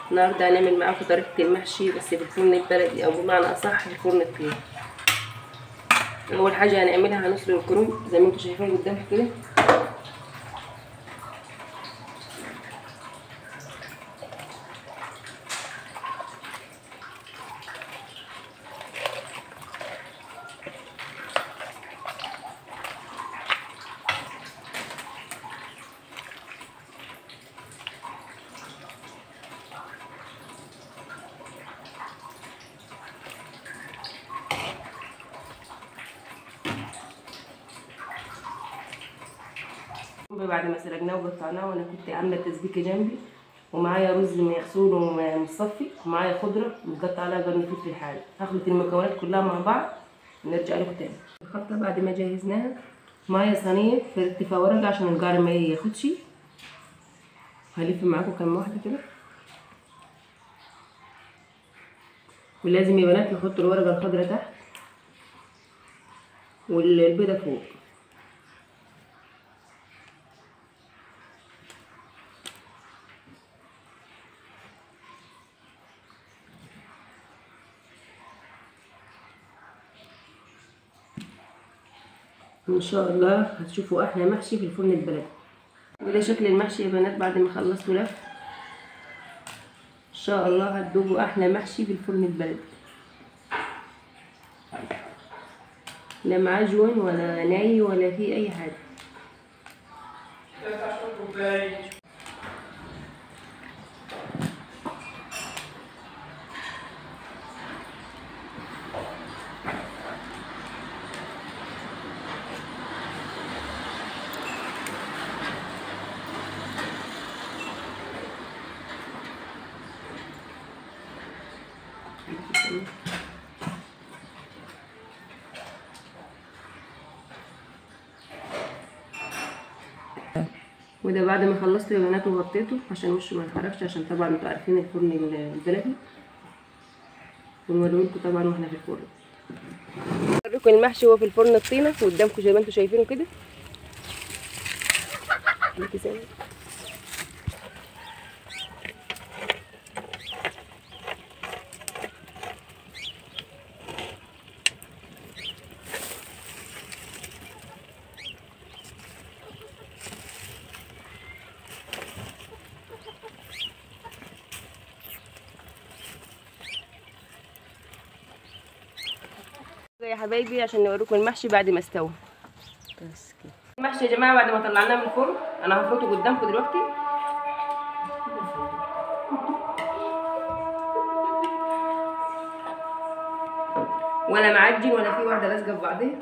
النهارده هنعمل معاكم طريقة المحشي بس في الفرن البلدي أو بمعنى أصح في الفرن الطين أول حاجة هنعملها هنسلق الكرنب زي ما انتوا شايفين قدامكم كده بعد ما سلقناه وقطعناه وانا كنت عامله تسبيكه جنبي ومعايا رز مغسول ومصفي ومعايا خضره متقطع عليها قرن فلفل حامي هخلط المكونات كلها مع بعض ونرجع لكم تاني الخلطه بعد ما جهزناها معايا صينيه فردت فيها ورقه عشان القعر ما ياخدش هلف معاكم كام واحده كده ولازم يا بنات نحط الورقه الخضراء تحت والبيضه فوق ان شاء الله هتشوفوا احلى محشي في الفرن البلدي وده شكل المحشي يا بنات بعد ما خلصته لف ان شاء الله هتدوقوا احلى محشي في الفرن البلدي لا معجون ولا ني ولا فيه اي حاجه وده بعد ما خلصت يا بنات وغطيته عشان وشه ما يتحركش عشان طبعا انتوا عارفين الفرن البلدي ونوريهولكوا طبعا واحنا في الفرن اوريكم المحشي هو في الفرن الطينه قدامكم زي ما انتوا شايفينه كده خليكي زي يا حبايبي عشان نوريكم المحشي بعد ما استوى بس كده المحشي يا جماعه بعد ما طلعناه من الفرن انا هفرطه قدامكم دلوقتي ولا معجن ولا في واحده لازقه في بعضها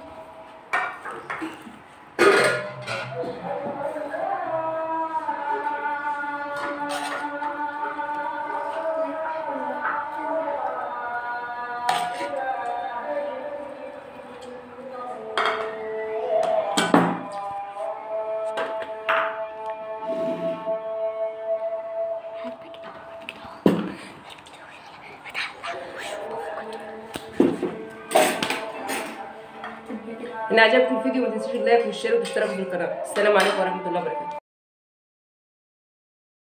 ان عجبكم الفيديو ما تنسوش اللايك والشير وتشتركوا في القناه السلام عليكم ورحمه الله وبركاته